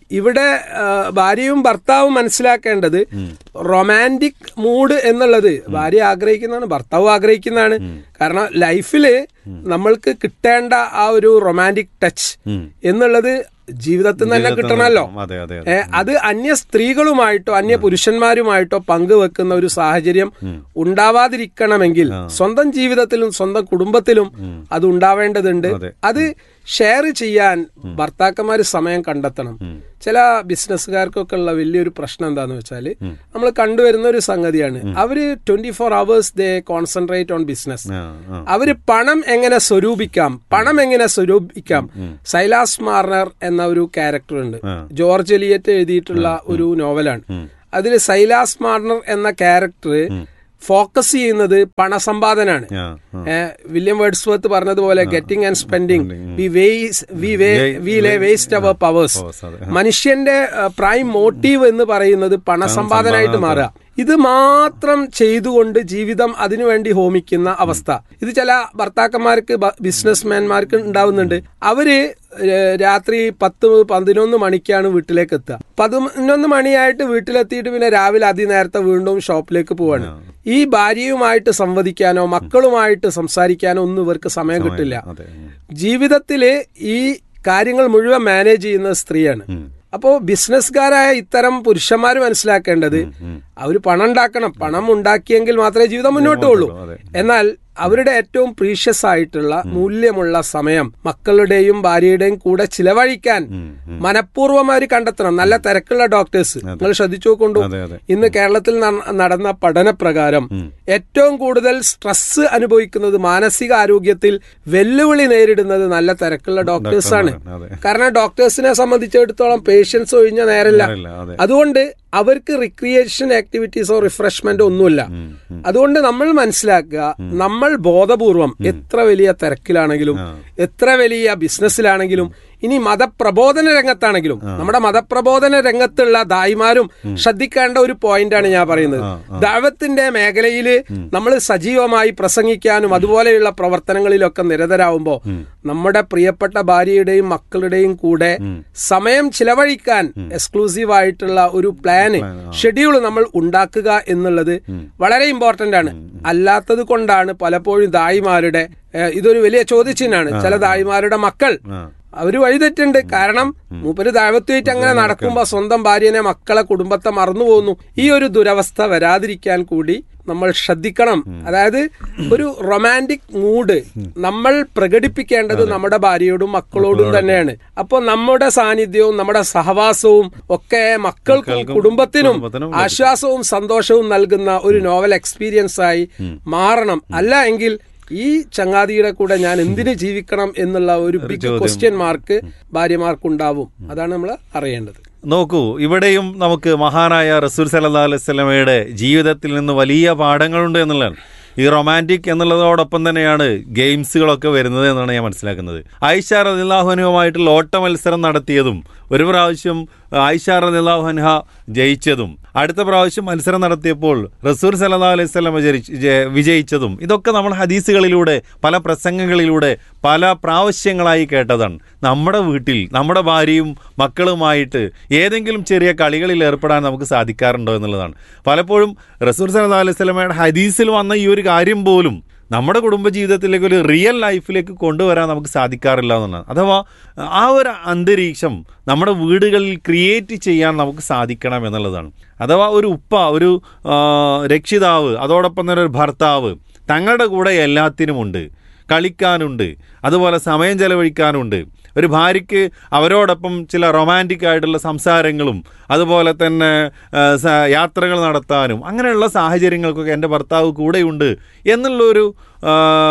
ഇവിടെ ആ, ഭാര്യയും ഭർത്താവും മനസ്സിലാക്കേണ്ടത് റൊമാൻറ്റിക് മൂഡ് എന്നുള്ളത് ഭാര്യ ആഗ്രഹിക്കുന്നതാണ് ഭർത്താവ് ആഗ്രഹിക്കുന്നതാണ് കാരണം ലൈഫില് നമ്മൾക്ക് കിട്ടേണ്ട ആ ഒരു റൊമാൻറ്റിക് ടച്ച് എന്നുള്ളത് ജീവിതത്തിൽ തന്നെ ജീവിതത്തിൽ കിട്ടണമല്ലോ കിട്ടും. അതെ, അതെ, ഏ, അത് അന്യ സ്ത്രീകളുമായിട്ടോ അന്യ പുരുഷന്മാരുമായിട്ടോ പങ്കുവെക്കുന്ന ഒരു സാഹചര്യം ഉണ്ടാവാതിരിക്കണമെങ്കിൽ സ്വന്തം ജീവിതത്തിലും സ്വന്തം കുടുംബത്തിലും അത് ഉണ്ടാവേണ്ടതുണ്ട് അത് ഷെയർ ചെയ്യാൻ ഭർത്താക്കന്മാർ സമയം കണ്ടെത്തണം ചില ബിസിനസ്സുകാർക്കൊക്കെ ഉള്ള വലിയൊരു പ്രശ്നം എന്താന്ന് വെച്ചാൽ നമ്മൾ കണ്ടുവരുന്ന ഒരു സംഗതിയാണ് അവര് twenty four hours they concentrate on business ആ, ആ. അവര് പണം എങ്ങനെ സ്വരൂപിക്കാം പണം എങ്ങനെ സ്വരൂപിക്കാം സൈലാസ് മാർണർ എന്ന ഒരു ക്യാരക്ടർ ഉണ്ട് ജോർജ് എലിയറ്റ് എഴുതിയിട്ടുള്ള ഒരു നോവലാണ് അതിൽ സൈലാസ് മാർണർ എന്ന ക്യാരക്ടർ ഫോക്കസ് ചെയ്യുന്നത് പണസമ്പാദനാണ് ആ, ആ. ഏ, വില്യം വേർഡ്സ്വർത്ത് പറഞ്ഞതുപോലെ getting and spending we ways we way we lay waste our powers Powers, അതെ. മനുഷ്യന്റെ പ്രൈം മോട്ടീവ് എന്ന് പറയുന്നത് പണസമ്പാദനായിട്ട് മാറുക ഇത് മാത്രം ചെയ്തുകൊണ്ട് ജീവിതം അതിനുവേണ്ടി ഹോമിക്കുന്ന അവസ്ഥ ഇത് ചില ഭർത്താക്കന്മാർക്ക് ബിസിനസ്മാൻമാർക്ക് ഉണ്ടാവുന്നുണ്ട് അവര് ഏഹ്, രാത്രി പത്ത് പതിനൊന്ന് മണിക്കാണ് വീട്ടിലേക്ക് എത്തുക പതിനൊന്ന് മണിയായിട്ട് വീട്ടിലെത്തിയിട്ട് പിന്നെ രാവിലെ അതിനേരത്തെ വീണ്ടും ഷോപ്പിലേക്ക് പോവാണ് ഈ ഭാര്യയുമായിട്ട് സംവദിക്കാനോ മക്കളുമായിട്ട് സംസാരിക്കാനോ ഒന്നും ഇവർക്ക് സമയം കിട്ടില്ല അതെ ഉം. ജീവിതത്തില് ഈ കാര്യങ്ങൾ മുഴുവൻ മാനേജ് ചെയ്യുന്ന സ്ത്രീയാണ് അപ്പോ ബിസിനസ്സുകാരായ ഇത്തരം പുരുഷന്മാർ മനസ്സിലാക്കേണ്ടത് അവർ പണം ഉണ്ടാക്കണം പണം ഉണ്ടാക്കിയെങ്കിൽ മാത്രമേ ജീവിതം മുന്നോട്ട് പോകുള്ളൂ എന്നാൽ അവരുടെ ഏറ്റവും പ്രീഷ്യസ് ആയിട്ടുള്ള മൂല്യമുള്ള സമയം മക്കളുടെയും ഭാര്യയുടെയും കൂടെ ചിലവഴിക്കാൻ മനഃപൂർവ്വം അവർ കണ്ടെത്തണം നല്ല തിരക്കുള്ള ഡോക്ടേഴ്സ് നിങ്ങൾ ശ്രദ്ധിച്ചു നോക്കൊണ്ടു അതെ, അതെ. ഇന്ന് കേരളത്തിൽ ന- നടന്ന പഠനപ്രകാരം ഏറ്റവും കൂടുതൽ സ്ട്രെസ് അനുഭവിക്കുന്നത് മാനസിക ആരോഗ്യത്തിൽ വെല്ലുവിളി നേരിടുന്നത് നല്ല തിരക്കുള്ള ഡോക്ടേഴ്സാണ് അതെ. കാരണം ഡോക്ടേഴ്സിനെ സംബന്ധിച്ചിടത്തോളം പേഷ്യൻസ് ഒഴിഞ്ഞ നേരല്ല നേരമില്ല, അതെ. അതുകൊണ്ട് അവർക്ക് റിക്രിയേഷൻ ആക്ടിവിറ്റീസോ റിഫ്രഷ്മെന്റ് ഒന്നുമില്ല അതുകൊണ്ട് നമ്മൾ മനസ്സിലാക്കുക നമ്മൾ ബോധപൂർവം എത്ര വലിയ തിരക്കിലാണെങ്കിലും എത്ര വലിയ ബിസിനസ്സിലാണെങ്കിലും ഇനി മതപ്രബോധന രംഗത്താണെങ്കിലും നമ്മുടെ മതപ്രബോധന രംഗത്തുള്ള ദായിമാരും ശ്രദ്ധിക്കേണ്ട ഒരു പോയിന്റാണ് ഞാൻ പറയുന്നത് ദൈവത്തിന്റെ മേഖലയിൽ നമ്മൾ സജീവമായി പ്രസംഗിക്കാനും അതുപോലെയുള്ള പ്രവർത്തനങ്ങളിലൊക്കെ നിരതരാകുമ്പോൾ നമ്മുടെ പ്രിയപ്പെട്ട ഭാര്യയുടെയും മക്കളുടെയും കൂടെ സമയം ചിലവഴിക്കാൻ എക്സ്ക്ലൂസീവ് ആയിട്ടുള്ള ഒരു പ്ലാന് ഷെഡ്യൂൾ നമ്മൾ ഉണ്ടാക്കുക എന്നുള്ളത് വളരെ ഇമ്പോർട്ടന്റ് ആണ് അല്ലാത്തത് കൊണ്ടാണ് പലപ്പോഴും ദായിമാരുടെ ഏഹ്, ഇതൊരു വലിയ ചോദ്യചിഹ്നമാണ് ചില ദായിമാരുടെ മക്കൾ അവര് വഴിതെറ്റുണ്ട് കാരണം മൂപ്പര് ദൈവത്വമായിട്ട് അങ്ങനെ നടക്കുമ്പോ സ്വന്തം ഭാര്യനെ മക്കളെ കുടുംബത്തെ മറന്നു പോകുന്നു ഈ ഒരു ദുരവസ്ഥ വരാതിരിക്കാൻ കൂടി നമ്മൾ ശ്രദ്ധിക്കണം അതായത് ഒരു റൊമാൻറ്റിക് മൂഡ് നമ്മൾ പ്രകടിപ്പിക്കേണ്ടത് നമ്മുടെ ഭാര്യയോടും മക്കളോടും തന്നെയാണ് അപ്പോൾ നമ്മുടെ സാന്നിധ്യവും നമ്മുടെ സഹവാസവും ഒക്കെ മക്കൾക്കും കുടുംബത്തിനും കുടുംബത്തിനും ആശ്വാസവും സന്തോഷവും നൽകുന്ന ഒരു നോവൽ എക്സ്പീരിയൻസ് ആയി മാറണം അല്ല എങ്കിൽ ഈ ചങ്ങാതിയുടെ കൂടെ ഞാൻ എന്തിനു ജീവിക്കണം എന്നുള്ള ഒരു ബിഗ് ക്വസ്റ്റ്യൻ മാർക്ക് ഭാര്യമാർക്കുണ്ടാവും അതാണ് നമ്മൾ അറിയേണ്ടത് നോക്കൂ ഇവിടെയും നമുക്ക് മഹാനായ റസൂൽ സല്ലാ അലൈവലമയുടെ ജീവിതത്തിൽ നിന്ന് വലിയ പാഠങ്ങളുണ്ട് എന്നുള്ളതാണ് ഈ റൊമാൻറ്റിക് എന്നുള്ളതോടൊപ്പം തന്നെയാണ് ഗെയിംസുകളൊക്കെ വരുന്നത് എന്നാണ് ഞാൻ മനസ്സിലാക്കുന്നത് ആയിഷ റദില്ലാഹുനുമായിട്ടുള്ള ഓട്ട മത്സരം നടത്തിയതും ഒരു പ്രാവശ്യം ആയിഷ റദില്ലാഹുൻഹ ജയിച്ചതും അടുത്ത പ്രാവശ്യം മത്സരം നടത്തിയപ്പോൾ റസൂൽ സല്ലാ അലൈഹി സ്വലമ വിജയിച്ചതും ഇതൊക്കെ നമ്മൾ ഹദീസുകളിലൂടെ പല പ്രസംഗങ്ങളിലൂടെ പല പ്രാവശ്യങ്ങളായി കേട്ടതാണ് നമ്മുടെ വീട്ടിൽ നമ്മുടെ ഭാര്യയും മക്കളുമായിട്ട് ഏതെങ്കിലും ചെറിയ കളികളിൽ ഏർപ്പെടാൻ നമുക്ക് സാധിക്കാറുണ്ടോ എന്നുള്ളതാണ് പലപ്പോഴും റസൂൽ സല്ലാ അലൈഹി സ്വലമയുടെ ഹദീസിൽ വന്ന ഈ ഒരു കാര്യം പോലും നമ്മുടെ കുടുംബജീവിതത്തിലേക്ക് ഒരു റിയൽ ലൈഫിലേക്ക് കൊണ്ടുവരാൻ നമുക്ക് സാധിക്കാറില്ല എന്നുള്ളതാണ് അഥവാ ആ ഒരു അന്തരീക്ഷം നമ്മുടെ വീടുകളിൽ ക്രിയേറ്റ് ചെയ്യാൻ നമുക്ക് സാധിക്കണം എന്നുള്ളതാണ് അഥവാ ഒരു ഉപ്പ ഒരു ആ, രക്ഷിതാവ് അതോടൊപ്പം തന്നെ ഒരു ഭർത്താവ് തങ്ങളുടെ കൂടെ എല്ലാത്തിനുമുണ്ട് കളിക്കാനുണ്ട് അതുപോലെ സമയം ചെലവഴിക്കാനുണ്ട് ഒരു ഭാര്യയ്ക്ക് അവരോടൊപ്പം ചില റൊമാൻറ്റിക് ആയിട്ടുള്ള സംസാരങ്ങളും അതുപോലെ തന്നെ ആ, സ- യാത്രകൾ നടത്താനും അങ്ങനെയുള്ള സാഹചര്യങ്ങൾക്കൊക്കെ എൻ്റെ ഭർത്താവ് കൂടെയുണ്ട് എന്നുള്ളൊരു ആ,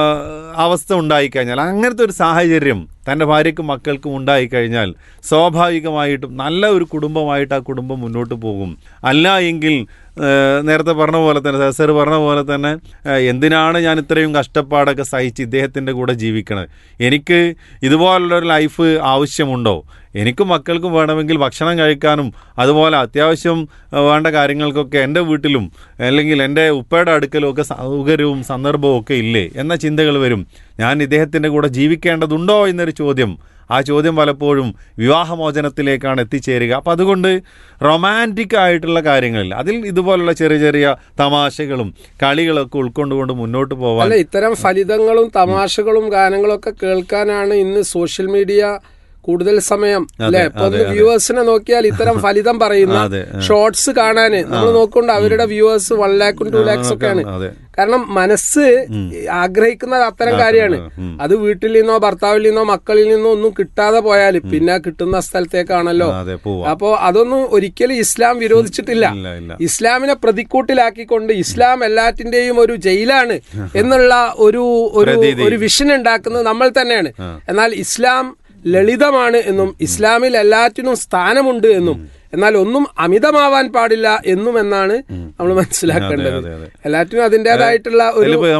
അവസ്ഥ ഉണ്ടായിക്കഴിഞ്ഞാൽ അങ്ങനത്തെ ഒരു സാഹചര്യം തൻ്റെ ഭാര്യയ്ക്കും മക്കൾക്കും ഉണ്ടായിക്കഴിഞ്ഞാൽ സ്വാഭാവികമായിട്ടും നല്ല ഒരു കുടുംബമായിട്ട് ആ കുടുംബം മുന്നോട്ട് പോകും അല്ല എങ്കിൽ ആ, നേരത്തെ പറഞ്ഞ പോലെ തന്നെ സർ പറഞ്ഞ പോലെ തന്നെ ആ, എന്തിനാണ് ഞാൻ ഇത്രയും കഷ്ടപ്പാടൊക്കെ സഹിച്ച് ഇദ്ദേഹത്തിൻ്റെ കൂടെ ജീവിക്കണത് എനിക്ക് ഇതുപോലുള്ളൊരു ലൈഫ് ആവശ്യമുണ്ടോ എനിക്കും മക്കൾക്കും വേണമെങ്കിൽ ഭക്ഷണം കഴിക്കാനും അതുപോലെ അത്യാവശ്യം ആ, വേണ്ട കാര്യങ്ങൾക്കൊക്കെ എൻ്റെ വീട്ടിലും അല്ലെങ്കിൽ എൻ്റെ ഉപ്പയുടെ അടുക്കലും ഒക്കെ സൗകര്യവും സന്ദർഭവും ഒക്കെ ഇല്ലേ എന്ന ചിന്തകൾ വരും ഞാൻ ഇദ്ദേഹത്തിൻ്റെ കൂടെ ജീവിക്കേണ്ടതുണ്ടോ എന്നൊരു ചോദ്യം ആ ചോദ്യം പലപ്പോഴും വിവാഹമോചനത്തിലേക്കാണ് എത്തിച്ചേരുക അപ്പം അതുകൊണ്ട് റൊമാൻറ്റിക് ആയിട്ടുള്ള കാര്യങ്ങളിൽ അതിൽ ഇതുപോലുള്ള ചെറിയ ചെറിയ തമാശകളും കളികളൊക്കെ ഉൾക്കൊണ്ടുകൊണ്ട് മുന്നോട്ട് പോവാൻ അല്ല ഇത്തരം ഫലിതങ്ങളും തമാശകളും ഗാനങ്ങളും ഒക്കെ കേൾക്കാനാണ് ഇന്ന് സോഷ്യൽ മീഡിയ കൂടുതൽ സമയം അല്ലെ ഇപ്പൊ ഒന്ന് വ്യൂവേഴ്സിനെ നോക്കിയാൽ ഇത്തരം ഫലിതം പറയുന്ന അതെ, ഷോർട്സ് കാണാന് നമ്മൾ നോക്കുകൊണ്ട് അവരുടെ വ്യൂവേഴ്സ് വൺ ലാക്കും ടു ലാക്സ് ഒക്കെയാണ് അതെ. കാരണം മനസ്സ് ആഗ്രഹിക്കുന്നത് അത്തരം കാര്യമാണ് അത് വീട്ടിൽ നിന്നോ ഭർത്താവിൽ നിന്നോ മക്കളിൽ നിന്നോ ഒന്നും കിട്ടാതെ പോയാൽ പിന്നെ കിട്ടുന്ന സ്ഥലത്തേക്കാണല്ലോ ആ, അതെ പോവാം അപ്പോ അതൊന്നും ഒരിക്കലും ഇസ്ലാം വിരോധിച്ചിട്ടില്ല ഇല്ല ഇല്ല ഇസ്ലാമിനെ പ്രതിക്കൂട്ടിലാക്കിക്കൊണ്ട് ഇസ്ലാം എല്ലാറ്റിന്റെയും ഒരു ജയിലാണ് എന്നുള്ള ഒരു ഒരു പ്രതീതി. ഒരു വിഷൻ ഉണ്ടാക്കുന്നത് നമ്മൾ തന്നെയാണ് എന്നാൽ ഇസ്ലാം ലളിതമാണ് എന്നും ഇസ്ലാമിൽ എല്ലാറ്റിനും സ്ഥാനമുണ്ട് എന്നും എന്നാൽ ഒന്നും അമിതമാവാൻ പാടില്ല എന്നും എന്നാണ് നമ്മൾ മനസ്സിലാക്കേണ്ടത് അതെ, അതെ. എല്ലാറ്റിനും അതിൻ്റെതായിട്ടുള്ള ഒരു അതിലിപ്പോ